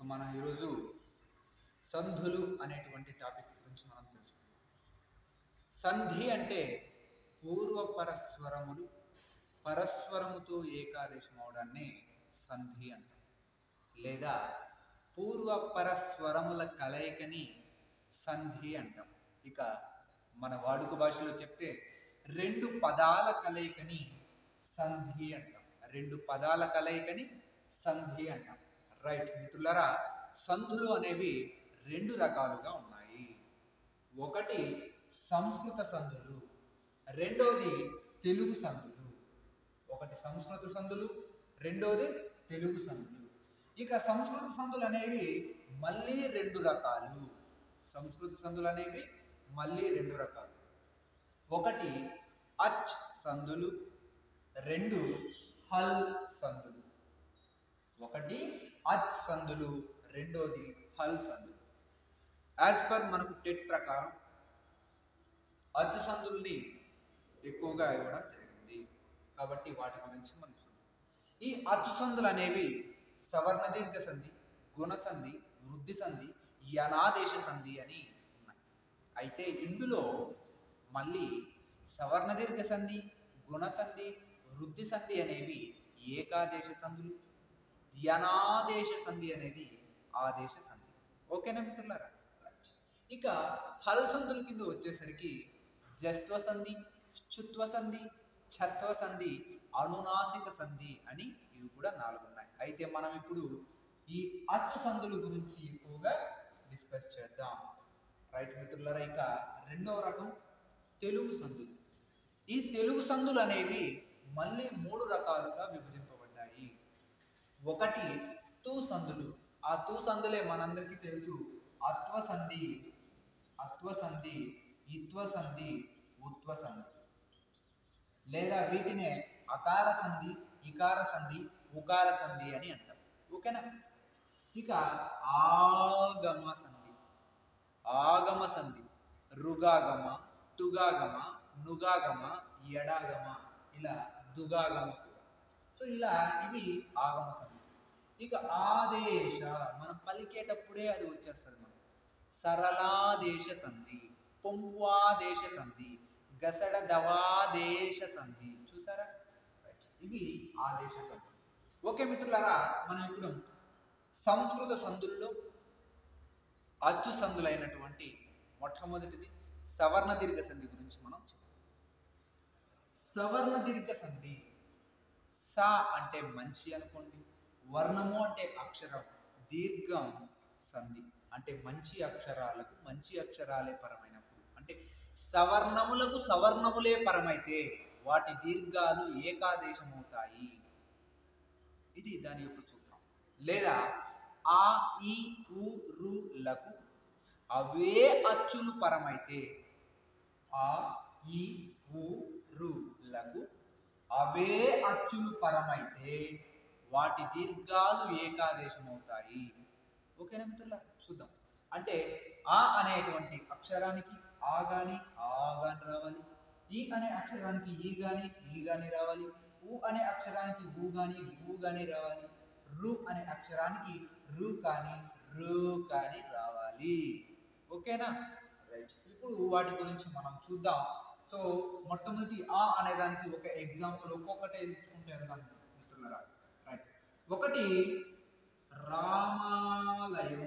మనం ఈరోజు సంధులు అనేటువంటి టాపిక్ గురించి మనం తెలుసుకుందాం సంధి అంటే పూర్వ పరస్వరములు పరస్వరముతో ఏకాదేశం అవడాన్ని సంధి అంటాం లేదా పూర్వ పరస్వరముల కలయికని సంధి అంటాం ఇక మన వాడుక భాషలో చెప్తే రెండు పదాల కలయికని సంధి అంటాం రెండు పదాల కలయికని సంధి అంటాం రైట్ మిత్రులారా సంధులు అనేవి రెండు రకాలుగా ఉన్నాయి ఒకటి సంస్కృత సంధులు రెండోది తెలుగు సంధులు ఒకటి సంస్కృత సంధులు రెండోది తెలుగు సంధులు ఇక సంస్కృత సంధులు అనేవి మళ్ళీ రెండు రకాలు సంస్కృత సంధులు అనేవి మళ్ళీ రెండు రకాలు ఒకటి అచ్ సంధులు రెండు హల్ సంధులు ఒకటి అచ్ సంధులు రెండోది హల్ సంధులు యాజ్ పర్ మనకు టెట్ ప్రకారం అచ్చు సందుల్ని ఎక్కువగా ఇవ్వడం జరిగింది కాబట్టి వాటి గురించి మనం చూద్దాం ఈ అచ్చు సందులు అనేవి సవర్ణ దీర్ఘ సంధి గుణ సంధి వృద్ధి సంధి యనాదేశ సంధి అని ఉన్నాయి అయితే ఇందులో మళ్ళీ సవర్ణ దీర్ఘ సంధి గుణ సంధి వృద్ధి సంధి అనేవి ఏకాదేశ సంధులు యనాదేశ సంధి అనేది ఆదేశ సంధి ఓకేనా మిత్రులారా Right. ఇక హల్ సంధుల కింద వచ్చేసరికి జస్త్వ సంధి చుత్వ సంధి ఛత్వ సంధి అనునాసిక సంధి అని ఇవి కూడా నాలుగు ఉన్నాయి అయితే మనం ఇప్పుడు ఈ అచ్చు సంధుల గురించి ఎక్కువగా డిస్కస్ చేద్దాం రైట్ మిత్రులారా ఇక రెండవ రకం తెలుగు సంధులు ఈ తెలుగు సంధులు అనేవి మళ్ళీ మూడు రకాలుగా విభజింపబడ్డాయి ఒకటి తూ సంధులు ఆ తూ సంధులే మనందరికీ తెలుసు అత్వ సంధి అత్వ సంధి ఇత్వ సంధి ఉత్వ సంధి లేదా వీటినే అకార సంధి ఇకార సంధి ఉకార సంధి అని అంటాం ఓకేనా ఇక ఆగమ సంధి ఆగమ సంధి రుగాగమ తుగాగమ నుగాగమ ఎడాగమ ఇలా దుగాగమ కూడా సో ఇలా ఇవి ఆగమ సంధి ఇక ఆదేశ మనం పలికేటప్పుడే అది వచ్చేస్తుంది మనం సరళాదేశ సంధి పొంపువాదేశ సంధి గసడ దవాదేశ సంధి చూసారా Right. ఇవి ఆదేశ సంధి ఓకే మిత్రులారా మనం ఇప్పుడు సంస్కృత సంధుల్లో అచ్చు సంధులైనటువంటి మొట్టమొదటిది సవర్ణ దీర్ఘ సంధి గురించి మనం చెప్తాం సవర్ణ దీర్ఘ సంధి స అంటే మంచి అనుకోండి వర్ణము అంటే అక్షరం దీర్ఘం సంధి అంటే మంచి అక్షరాలకు మంచి అక్షరాలే పరమైనప్పుడు అంటే సవర్ణములకు సవర్ణములే పరమైతే వాటి దీర్ఘాలు ఏకాదేశమవుతాయి ఇది దాని యొక్క సూత్రం లేదా ఆ ఈ ఉ రు లకు అవే అచ్చులు పరమైతే ఆ ఈ ఉ రు లకు అవే అచ్చులు పరమైతే వాటి దీర్ఘాలు ఏకాదేశమవుతాయి ఓకేనా మిత్రులా చూద్దాం అంటే ఆ అనేటువంటి అక్షరానికి ఆ గాని ఆ గాని రావాలి ఈ అనే అక్షరానికి ఈ గాని ఈ గాని రావాలి ఊ అనే అక్షరానికి ఊ గాని ఊ గాని రావాలి రు అనే అక్షరానికి రు కానీ రు కానీ రావాలి ఓకేనా రైట్ ఇప్పుడు వాటి గురించి మనం చూద్దాం సో మొట్టమొదటి ఆ అనే దానికి ఒక ఎగ్జాంపుల్ ఒక్కొక్కటి తీసుకుంటే వెళ్దాం మిత్రులరా రైట్ ఒకటి రామాలయం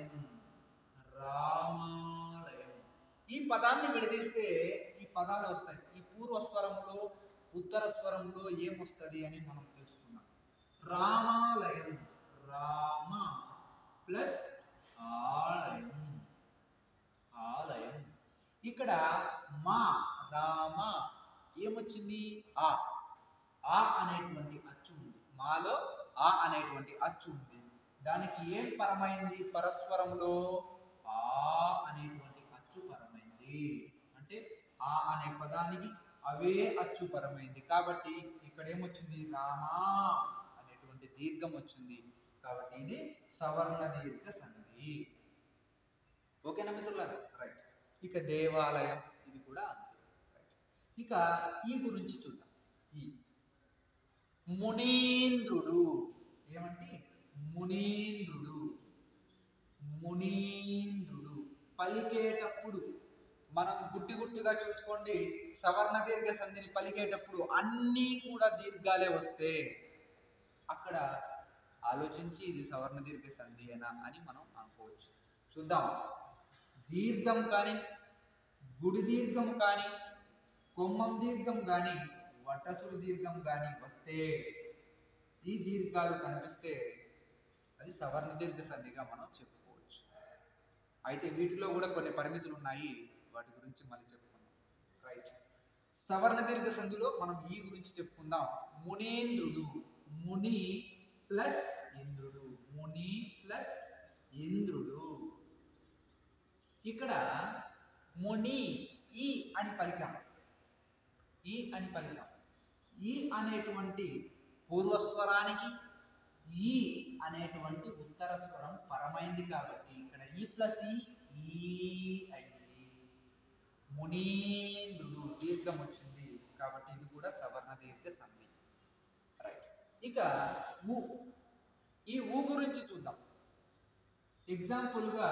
రామాలయం ఈ పదాన్ని విడదీస్తే ఈ పదాలు వస్తాయి ఈ పూర్వస్వరంలో ఉత్తర స్వరంలో ఏమొస్తుంది అని మనం తెలుసుకున్నాం రామాలయం రామ ప్లస్ ఆలయం ఆలయం ఇక్కడ మా రామ ఏమొచ్చింది ఆ ఆ అనేటువంటి అచ్చు ఉంది మాలో ఆ అనేటువంటి అచ్చు ఉంది దానికి ఏం పరమైంది పరస్వరంలో ఆ అనేటువంటి అచ్చు పరమైంది అంటే ఆ అనే పదానికి అవే అచ్చు పరమైంది కాబట్టి ఇక్కడ ఏమొచ్చింది రామా అనేటువంటి దీర్ఘం వచ్చింది కాబట్టి ఇది సవర్ణ దీర్ఘ సంధి ఓకేనా మిత్రులారా రైట్ ఇక దేవాలయం ఇది కూడా అంతే రైట్ ఇక ఈ గురించి చూద్దాం ఈ మునీంద్రుడు ఏమంటే మునీంద్రుడు పలికేటప్పుడు మనం గుడ్డి గుర్తుగా చూసుకోండి సవర్ణ దీర్ఘ సంధిని పలికేటప్పుడు అన్నీ కూడా దీర్ఘాలే వస్తే అక్కడ ఆలోచించి ఇది సవర్ణ దీర్ఘ సంధియేనా అని మనం అనుకోవచ్చు చూద్దాం దీర్ఘం కానీ గుడి దీర్ఘం కానీ కొమ్మం దీర్ఘం కానీ వటసుడి దీర్ఘం కానీ వస్తే ఈ దీర్ఘాలు కనిపిస్తే అది సవర్ణ దీర్ఘ సంధిగా మనం చెప్పుకోవచ్చు అయితే వీటిలో కూడా కొన్ని పరిమితులు ఉన్నాయి వాటి గురించి మళ్ళీ చెప్పుకుందాం రైట్ సవర్ణ దీర్ఘ సంధిలో మనం ఈ గురించి చెప్పుకుందాం మునేంద్రుడు ముని ప్లస్ ఇంద్రుడు ముని ప్లస్ ఇంద్రుడు ఇక్కడ ముని ఈ అని పలికాం ఈ అని పలికాం ఈ అనేటువంటి పూర్వస్వరానికి ఈ అనేటువంటి ఉత్తర స్వరం పరమైంది కాబట్టి ఇక్కడ ఈ ప్లస్ ఈ ఈ అయింది మునీంద్రుడు దీర్ఘం వచ్చింది కాబట్టి ఇది కూడా సవర్ణ దీర్ఘ సంధి రైట్ ఇక ఊ ఈ ఊ గురించి చూద్దాం ఎగ్జాంపుల్గా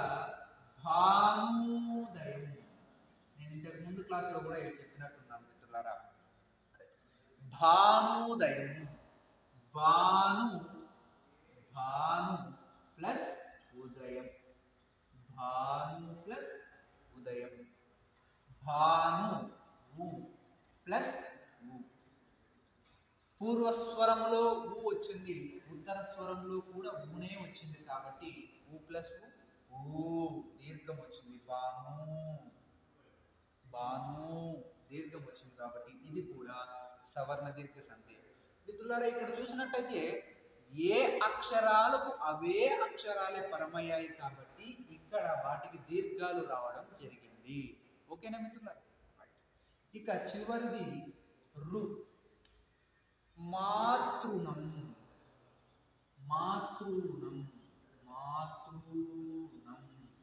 భానుదయం నేను ఇంతకు ముందు క్లాస్లో కూడా ఇది చెప్పినట్టున్నాను మిత్రులారా భానుదయం భాను భాను ప్లస్ ఉదయం భాను ప్లస్ ఉదయం భాను ఊ ప్లస్ ఊ పూర్వస్వరంలో ఊ వచ్చింది ఉత్తర స్వరంలో కూడా ఊనే వచ్చింది కాబట్టి ఊ ప్లస్ ఊ ఊ దీర్ఘం వచ్చింది బాను బాను దీర్ఘం వచ్చింది కాబట్టి ఇది కూడా సవర్ణ దీర్ఘ సంధి మిత్రులారా ఇక్కడ చూసినట్టయితే ఏ అక్షరాలకు అవే అక్షరాలే పరమయ్యాయి కాబట్టి ఇక్కడ వాటికి దీర్ఘాలు రావడం జరిగింది ఓకేనా మిత్రులారా ఇక చివరిది రు మాతృణం మాతృణం మాతృణం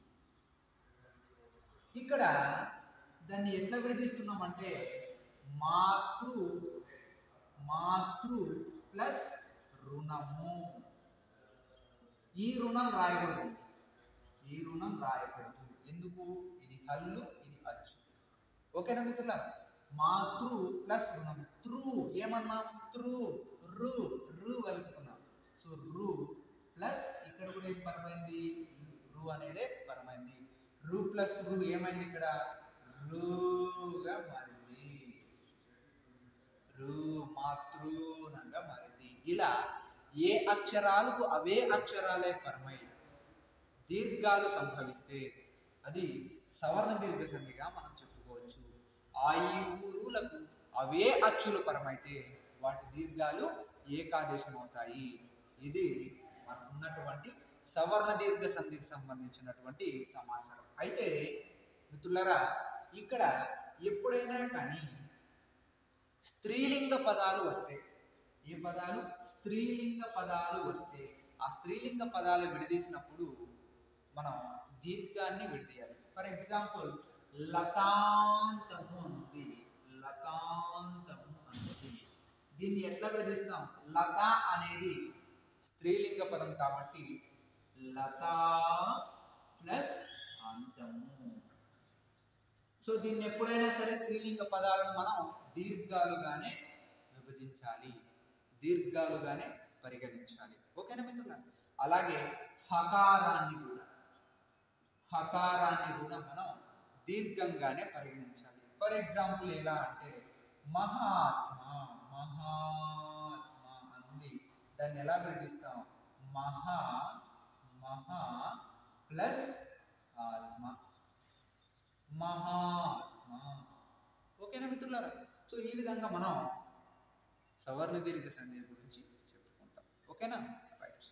ఇక్కడ దాన్ని ఎట్లా విడదీస్తున్నామంటే మాతృ మాతృ ప్లస్ రుణము ఈ రుణం రాయకూడదు ఈ రుణం రాయకూడదు ఎందుకు ఇది హల్లు ఇది అచ్చు ఓకేనా మిత్రులారా మాతృ ప్లస్ రుణం త్రూ ఏమన్నాం త్రూ రు రు కలుపుకున్నాం సో రు ప్లస్ ఇక్కడ కూడా ఏం పరమైంది రు అనేదే పరమైంది రు ప్లస్ రు ఏమైంది ఇక్కడ రుగా మారింది రు మాతృనంగా మారింది ఇలా ఏ అక్షరాలకు అవే అక్షరాలే పరమై దీర్ఘాలు సంభవిస్తే అది సవర్ణ దీర్ఘ సంధిగా మనం చెప్పుకోవచ్చు ఆ ఈ ఊరులకు అవే అచ్చులు పరమైతే వాటి దీర్ఘాలు ఏకాదేశం అవుతాయి ఇది మనకు ఉన్నటువంటి సవర్ణ దీర్ఘ సంధికి సంబంధించినటువంటి సమాచారం అయితే మిత్రులరా ఇక్కడ ఎప్పుడైనా కానీ స్త్రీలింగ పదాలు వస్తే ఏ పదాలు స్త్రీలింగ పదాలు వస్తే ఆ స్త్రీలింగ పదాలు విడదీసినప్పుడు మనం దీర్ఘాన్ని విడదీయాలి ఫర్ ఎగ్జాంపుల్ లతాంతము అనుంది లతాంతము అనుంది దీన్ని ఎట్లా విడదీస్తాం లత అనేది స్త్రీలింగ పదం కాబట్టి లతా ప్లస్ అంతము సో దీన్ని ఎప్పుడైనా సరే స్త్రీలింగ పదాలను మనం దీర్ఘాలుగానే విభజించాలి దీర్ఘాలుగానే పరిగణించాలి ఓకేనా మిత్రుల అలాగే హకారాన్ని కూడా హకారాన్ని కూడా మనం దీర్ఘంగానే పరిగణించాలి ఫర్ ఎగ్జాంపుల్ ఎలా అంటే మహాత్మ మహాత్మ అంది దాన్ని ఎలా విడదీస్తాం మహా మహా ప్లస్ ఆత్మ మహాత్మ ఓకేనా మిత్రులారా సో ఈ విధంగా మనం సవర్ణ దీర్ఘ సంధి గురించి చెప్పుకుంటాం ఓకేనా రైట్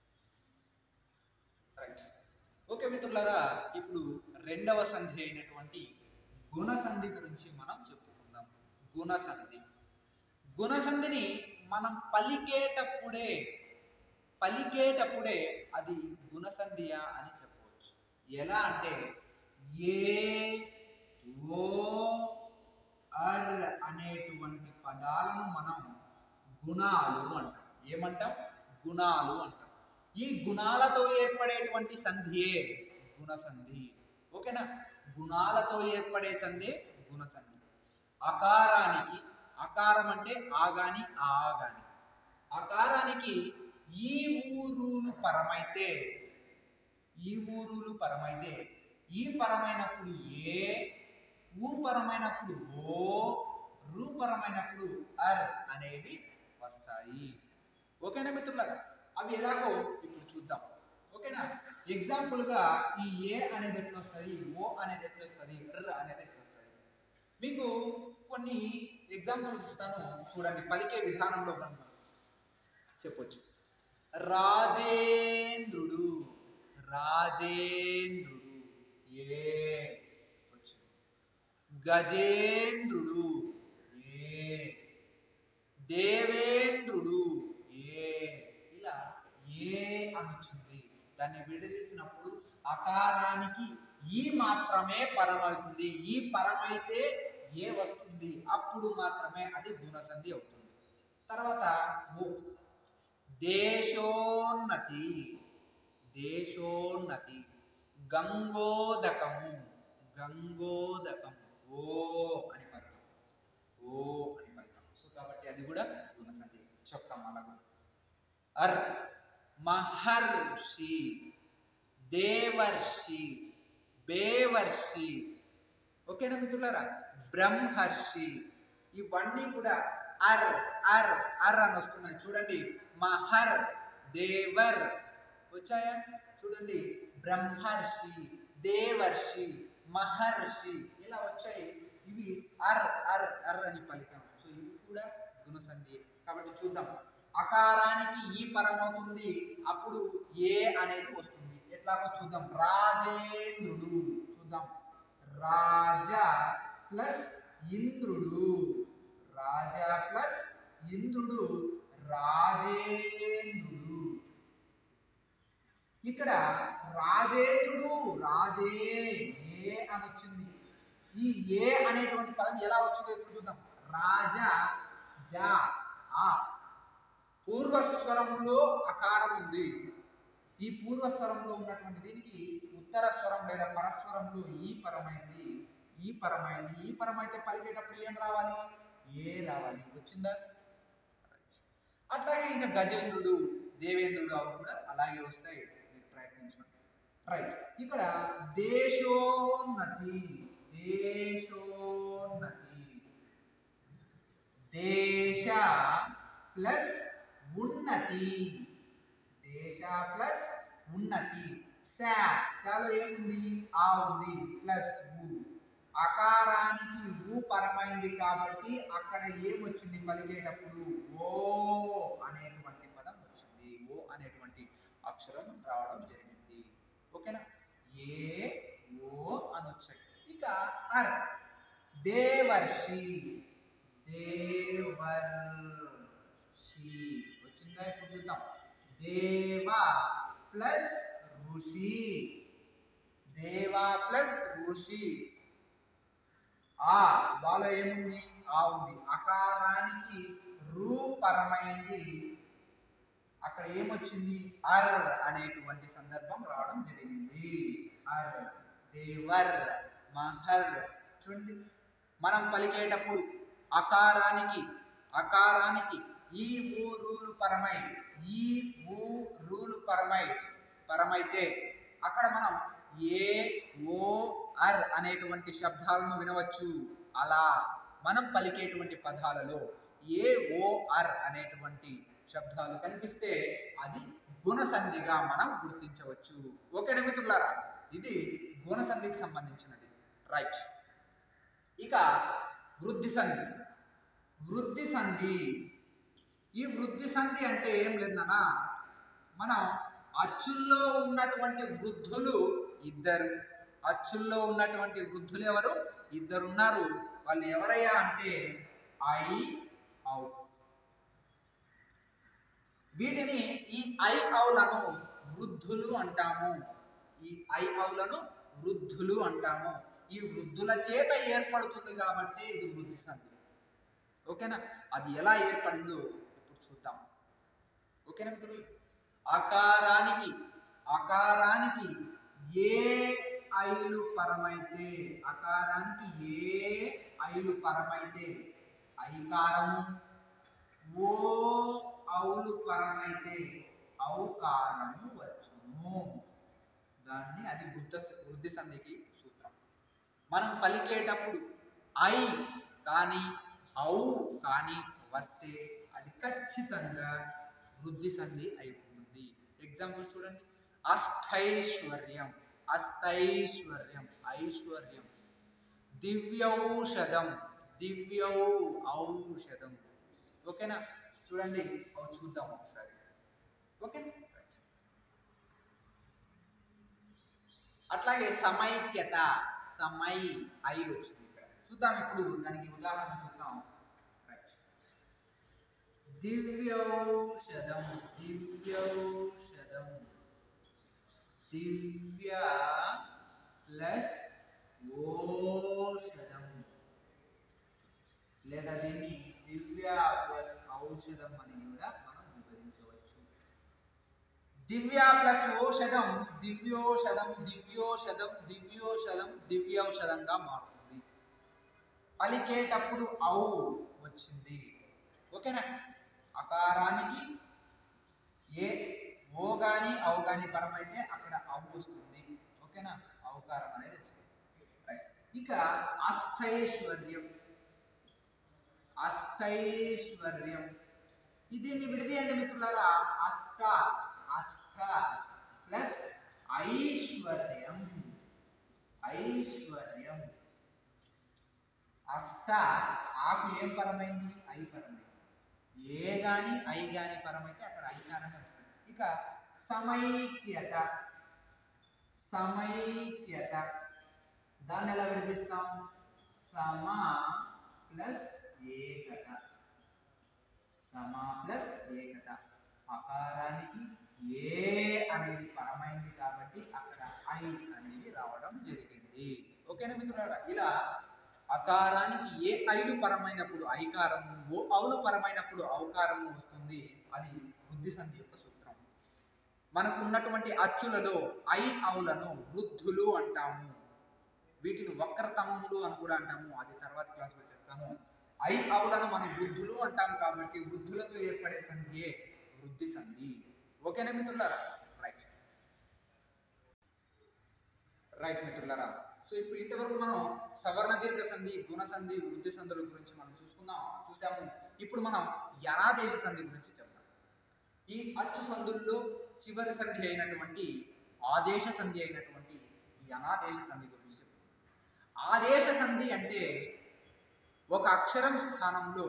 రైట్ ఓకే మిత్రులారా ఇప్పుడు రెండవ సంధి అయినటువంటి గుణ సంధి గురించి మనం చెప్పుకుందాం గుణ సంధి గుణ సంధిని మనం పలికేటప్పుడే పలికేటప్పుడే అది గుణసంధియా అని చెప్పవచ్చు ఎలా అంటే ఏ ఓ అర్ అనేటువంటి పదాలను మనం గుణాలు అంటాం ఏమంటాం గుణాలు అంటాం ఈ గుణాలతో ఏర్పడేటువంటి సంధియే గుణసంధి ఓకేనా గుణాలతో ఏర్పడే సంధి గుణ సంధి అకారానికి అకారం అంటే ఆగాని ఆ గాని అకారానికి ఈ ఊరులు పరమైతే ఈ ఊరులు పరమైతే ఈ పరమైనప్పుడు ఏ ఊ పరమైనప్పుడు ఓ రు పరమైనప్పుడు అర్ అనేవి వస్తాయి ఓకేనా మిత్రులారా అవి ఎలాగో ఇప్పుడు చూద్దాం ఓకేనా ఎగ్జాంపుల్ గా ఈ ఏ అనేది ఎట్లా వస్తుంది ఓ అనేది ఎట్లా వస్తుంది ర్ అనేది ఎట్లా వస్తుంది మీకు కొన్ని ఎగ్జాంపుల్స్ ఇస్తాను చూడండి పలికే విధానంలో మనం చెప్పొచ్చు రాజేంద్రుడు రాజేంద్రుడు ఏ వచ్చింది గజేంద్రుడు ఏ దేవేంద్రుడు ఏ ఇలా ఏ అని వచ్చింది దాన్ని విడదీసినప్పుడు అకారానికి ఈ మాత్రమే పరమవుతుంది ఈ పరమైతే ఏ వస్తుంది అప్పుడు మాత్రమే అది గుణసంధి అవుతుంది తర్వాత ఓ దేశోన్నతి దేశోన్నతి గంగోదకము గంగోదకం ఓ అని పలకం ఓ అని పలకం సో కాబట్టి అది కూడా గుణసంధి చెప్తాం అలాగా అర్ మహర్షి దేవర్షి బేవర్షి ఓకేనా మిత్రులారా బ్రహ్మర్షి ఇవన్నీ కూడా అర్ అర్ అర్ అని వస్తున్నాయి చూడండి మహర్ దేవర్ వచ్చాయా చూడండి బ్రహ్మర్షి దేవర్షి మహర్షి ఇలా వచ్చాయి ఇవి అర్ అర్ అర్ అని పలికాం సో ఇవి కూడా గుణసంధి కాబట్టి చూద్దాం అకారానికి ఈ పరమవుతుంది అప్పుడు ఏ అనేది వస్తుంది ఎట్లాగో చూద్దాం రాజేంద్రుడు చూద్దాం రాజా ప్లస్ ఇంద్రుడు రాజా ప్లస్ ఇంద్రుడు రాజేంద్రుడు ఇక్కడ రాజేంద్రుడు రాజే ఏ అని వచ్చింది ఈ ఏ అనేటువంటి పదం ఎలా వచ్చిందో ఇప్పుడు చూద్దాం రాజా జా ఆ పూర్వస్వరంలో అకారం ఉంది ఈ పూర్వస్వరంలో ఉన్నటువంటి దీనికి ఉత్తర స్వరం లేదా పరస్వరంలో ఈ పరమైంది ఈ పరమైంది ఈ పరమైతే పలికేటప్పుడు ఏం రావాలి ఏ రావాలి వచ్చిందా అట్లాగే ఇంకా గజేంద్రుడు దేవేంద్రుడు అవి కూడా అలాగే వస్తాయి మీరు ప్రయత్నించండి రైట్ ఇక్కడ దేశోన్నతి దేశోన్నతి దేశ ప్లస్ ఉన్నతి దేశ ప్లస్ ఉన్నతి శా శాలో ఏముంది ఆ ఉంది ప్లస్ ఊ అకారానికి ఊ పరమైంది కాబట్టి అక్కడ ఏమొచ్చింది పలికేటప్పుడు ఓ అనేటువంటి పదం వచ్చింది ఓ అనేటువంటి అక్షరం రావడం జరిగింది ఓకేనా ఏ ఓ అని వచ్చాయి ఇక అర్ దేవర్షి దేవర్షి వచ్చిందా ఇప్పుడు చూద్దాం దేవ ప్లస్ ఋషి దేవ ప్లస్ ఋషి ఆ వాళ్ళ ఏముంది ఆ ఉంది అకారానికి రూ పరమైంది అక్కడ ఏమొచ్చింది అర్ అనేటువంటి సందర్భం రావడం జరిగింది అర్ దేవర్ మహర్ చూడండి మనం పలికేటప్పుడు అకారానికి అకారానికి ఈ ఊ రూలు పరమై ఈ ఊ రూలు పరమై పరమైతే అక్కడ మనం ఏ ఓ అర్ అనేటువంటి శబ్దాలను వినవచ్చు అలా మనం పలికేటువంటి పదాలలో ఏ ఓ అర్ అనేటువంటి శబ్దాలు కనిపిస్తే అది గుణసంధిగా మనం గుర్తించవచ్చు ఓకేనా మిత్రులారా ఇది గుణసంధికి సంబంధించినది రైట్ ఇక వృద్ధి సంధి వృద్ధి సంధి ఈ వృద్ధి సంధి అంటే ఏం లేదన్నా మనం అచ్చుల్లో ఉన్నటువంటి వృద్ధులు ఇద్దరు అచ్చుల్లో ఉన్నటువంటి వృద్ధులు ఎవరు ఇద్దరు ఉన్నారు వాళ్ళు ఎవరయ్యా అంటే ఐ ఔ వీటిని ఈ ఐ ఔలను వృద్ధులు అంటాము ఈ ఐ ఔలను వృద్ధులు అంటాము ఈ వృద్ధుల చేత ఏర్పడుతుంది కాబట్టి ఇది వృద్ధి సంధి ఓకేనా అది ఎలా ఏర్పడిందో ఇప్పుడు చూద్దాం ఓకేనా మిత్రులు అకారానికి అకారానికి ఏ ఐలు పరమైతే అకారానికి ఏ ఐలు పరమైతే ఐకారము ఓ ఔలు పరమైతే ఔకారము వచ్చును దాన్ని అది వృద్ధ వృద్ధి సంధికి సూత్రం మనం పలికేటప్పుడు ఐ కానీ ఔ కానీ వస్తే అది ఖచ్చితంగా వృద్ధి సంధి అయిపోతుంది ఎగ్జాంపుల్ చూడండి అష్టైశ్వర్యం అష్టైశ్వర్యం ఐశ్వర్యం దివ్యౌషధం దివ్యౌ ఔషధం ఓకేనా చూడండి అవి చూద్దాం ఒకసారి ఓకే అట్లాగే సమైక్యత సమై అయి వచ్చింది ఇక్కడ చూద్దాం ఇప్పుడు దానికి ఉదాహరణ చూద్దాం రైట్ దివ్యౌషధం దివ్యౌషధం దివ్య ప్లస్ ఓషధం లేదా దీన్ని దివ్య ప్లస్ ఔషధం అని కూడా మనం విభజించవచ్చు దివ్య ప్లస్ ఓషధం దివ్యోషధం దివ్యోషధం దివ్యోషధం దివ్యౌషధంగా మారుతుంది పలికేటప్పుడు ఔ వచ్చింది ఓకేనా అకారానికి ఏ ఓ గాని ఔ గాని పరమైతే అక్కడ ఔ వస్తుంది ఓకేనా ఔకారం అనేది వచ్చింది రైట్ ఇక అష్టైశ్వర్యం అష్టైశ్వర్యం దీన్ని విడదీయండి మిత్రులారా అష్ట అష్ట ప్లస్ ఐశ్వర్యం ఐశ్వర్యం అష్ట ఆకు ఏం పరమైంది ఐ పరమైంది ఏ గాని ఐ గాని పరమైతే అక్కడ ఐకారమే వస్తుంది ఇక సమైక్యత సమైక్యత దాన్ని ఎలా విడదీస్తాం సమ ప్లస్ ఏకత సమ ప్లస్ ఏకత అకారానికి ఏ అనేది పరమైంది కాబట్టి అక్కడ ఐ అనేది రావడం జరిగింది ఓకేనా మిత్రులారా ఇలా అకారానికి ఏ ఐలు పరమైనప్పుడు ఐకారము ఓ ఔలు పరమైనప్పుడు ఔకారము వస్తుంది అది వృద్ధి సంధి యొక్క సూత్రం మనకు ఉన్నటువంటి అచ్చులలో ఐ ఔలను వృద్ధులు అంటాము వీటిని వక్రతమములు అని కూడా అంటాము అది తర్వాత క్లాస్లో చెప్తాను ఐ ఔలను మనం వృద్ధులు అంటాం కాబట్టి వృద్ధులతో ఏర్పడే సంధియే వృద్ధి సంధి ఓకేనా మిత్రులారా రైట్ రైట్ మిత్రులారా సో ఇప్పుడు ఇంతవరకు మనం సవర్ణ దీర్ఘ సంధి గుణ సంధి వృద్ధి సంధుల గురించి మనం చూసుకున్నాం చూసాము ఇప్పుడు మనం యనాదేశ సంధి గురించి చెప్తాం ఈ అచ్చు సంధుల్లో చివరి సంధి అయినటువంటి ఆదేశ సంధి అయినటువంటి ఈ అనాదేశ సంధి గురించి చెప్తాం ఆదేశ సంధి అంటే ఒక అక్షరం స్థానంలో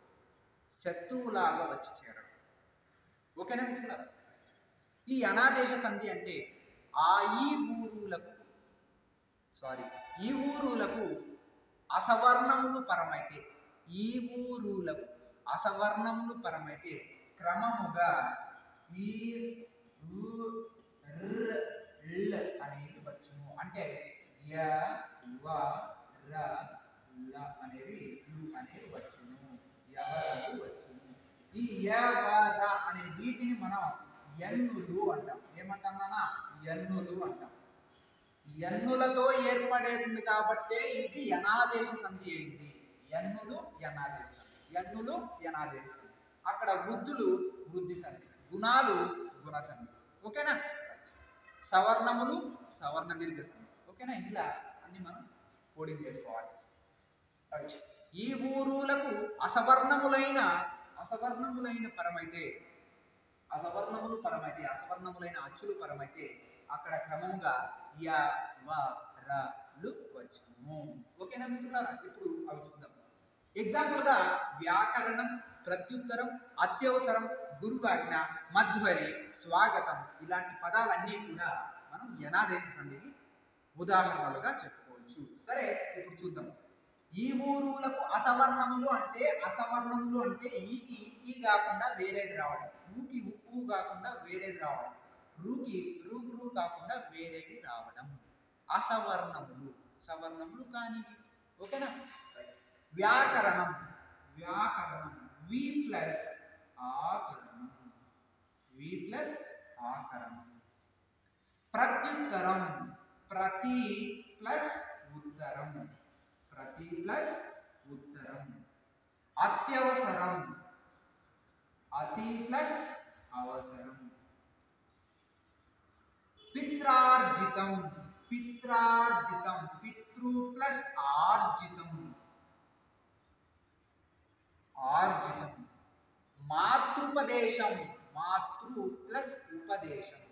శత్రువులాగా వచ్చి చేరడం ఓకేనా మిత్రులారా ఈ అనాదేశ సంధి అంటే ఆ ఈ ఊరులకు సారీ ఈ ఊరులకు అసవర్ణములు పరమైతే ఈ ఊరులకు అసవర్ణములు పరమైతే క్రమముగా ఈ ఊ, ర్, ల్ అనేవి వచ్చును అంటే య వ ర ల అనేవి లు అనేవి వచ్చును ఎవరలు వచ్చును ఈ య వ ర అనే వీటిని మనం ఎన్నులు అంటాం ఏమంటాం నాన్న ఎన్నులు అంటాం ఎన్నులతో ఏర్పడేది కాబట్టే ఇది యనాదేశ సంధి అయింది ఎన్నులు యనాదేశ ఎన్నులు యనాదేశ సంధి. అక్కడ వృద్ధులు వృద్ధి సంధి గుణాలు గుణ సంధి ఓకేనా సవర్ణములు సవర్ణ దీర్ఘ సంధి ఓకేనా ఇలా అన్ని మనం కోడింగ్ చేసుకోవాలి రైట్. ఈ ఊరులకు అసవర్ణములైన అసవర్ణములైన పరమైతే అసవర్ణములు పరమైతే అసవర్ణములైన అచ్చులు పరమైతే అక్కడ క్రమముగా య వ ర లు వచ్చును ఓకేనా మిత్రులారా ఇప్పుడు అవి చూద్దాం ఎగ్జాంపుల్ గా వ్యాకరణం ప్రత్యుత్తరం అత్యవసరం గురువాజ్ఞ మధ్వరి స్వాగతం ఇలాంటి పదాలన్నీ కూడా మనం యనాదేశ సంధికి ఉదాహరణలుగా చెప్పుకోవచ్చు సరే ఇప్పుడు చూద్దాం ఈ ఊరులకు అసవర్ణములు అంటే అసవర్ణములు అంటే ఈకి ఈ కాకుండా వేరేది రావడం ఊకి ఊ ఊ కాకుండా వేరేది రావడం రూకి రూ రూ కాకుండా వేరేవి రావడం అసవర్ణములు సవర్ణములు కానివి ఓకేనా వ్యాకరణం వ్యాకరణం వి ప్లస్ ఆకరణం వి ప్లస్ ఆకరణం ప్రత్యుత్తరం ప్రతి ప్లస్ ఉత్తరం ప్రతి ప్లస్ ఉత్తరం అత్యవసరం అతి ప్లస్ అవసరం పిత్రార్జితం పిత్రార్జితం పితృ ప్లస్ ఆర్జితం ఆర్జితం మాతృపదేశం మాతృ ప్లస్ ఉపదేశం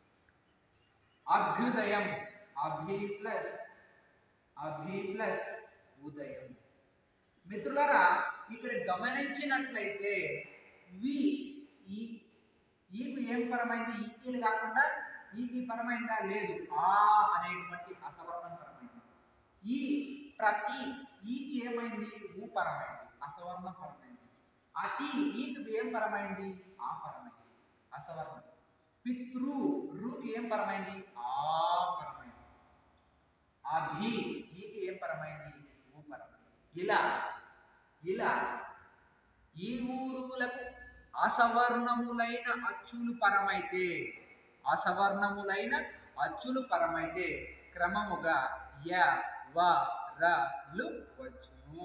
అభ్యుదయం అభి ప్లస్ అభి ప్లస్ ఉదయం మిత్రులారా ఇక్కడ గమనించినట్లయితే వి ఈ ఈకు ఏం పరమైంది ఈకి కాకుండా ఈకి పరమైందా లేదు ఆ అనేటువంటి అసవర్ణం పరమైంది ఈ ప్రతి ఈకి ఏమైంది ఊ పరమైంది అసవర్ణం పరమైంది అతి ఈకి ఏం పరమైంది ఆ పరమైంది అసవర్ణం పితృ రుకి ఏం పరమైంది ఆ పరమైంది అభి ఈకి ఏం పరమైంది ఊ పరమైంది ఇలా ఇలా ఈ ఊరులకు అసవర్ణములైన అచ్చులు పరమైతే అసవర్ణములైన అచ్చులు పరమైతే క్రమముగా య వ ర లు వచ్చును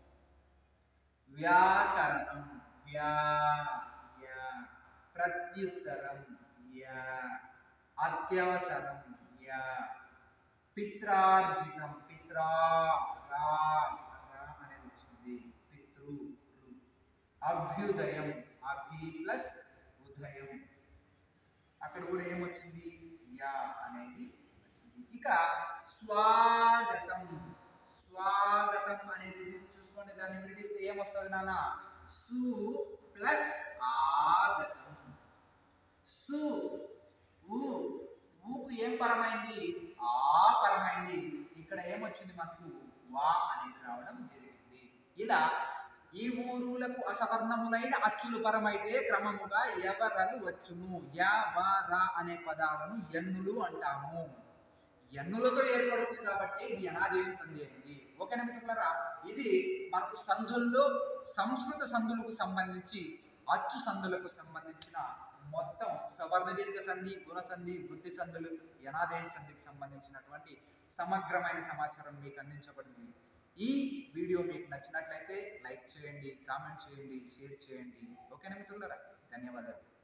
వ్యాకరణం వ్యా య ప్రత్యుత్తరం య అత్యవసరం య పిత్రార్జితం పిత్రా రా రా అనేది వచ్చింది పితృ రు. అభ్యుదయం అభి ప్లస్ ఉదయం అక్కడ కూడా ఏమొచ్చింది యా అనేది వచ్చింది ఇక స్వాగతం స్వాగతం అనేది దీన్ని చూసుకోండి దాన్ని విడదీస్తే ఏమొస్తుంది నాన్న సు ప్లస్ ఆగతం సు ఊ ఊకు ఏం పరమైంది ఆ పరమైంది ఇక్కడ ఏమొచ్చింది మనకు వా అనేది రావడం జరిగింది ఇలా ఈ ఊరులకు అసవర్ణములైన అచ్చులు పరమైతే క్రమముగా ఎవరలు వచ్చును యా వా రా అనే పదాలను ఎన్నులు అంటాము ఎన్నులతో ఏర్పడుతుంది కాబట్టి ఇది అనాదేశ సంధి అయింది ఓకేనా మిత్రులారా ఇది మనకు సంధుల్లో సంస్కృత సంధులకు సంబంధించి అచ్చు సంధులకు సంబంధించిన మొత్తం సవర్ణ దీర్ఘ సంధి గుణ సంధి వృద్ధి సంధులు యనాదేశ సంధికి సంబంధించినటువంటి సమగ్రమైన సమాచారం మీకు అందించబడింది ఈ వీడియో మీకు నచ్చినట్లయితే లైక్ చేయండి కామెంట్ చేయండి షేర్ చేయండి ఓకేనా మిత్రులారా ధన్యవాదాలు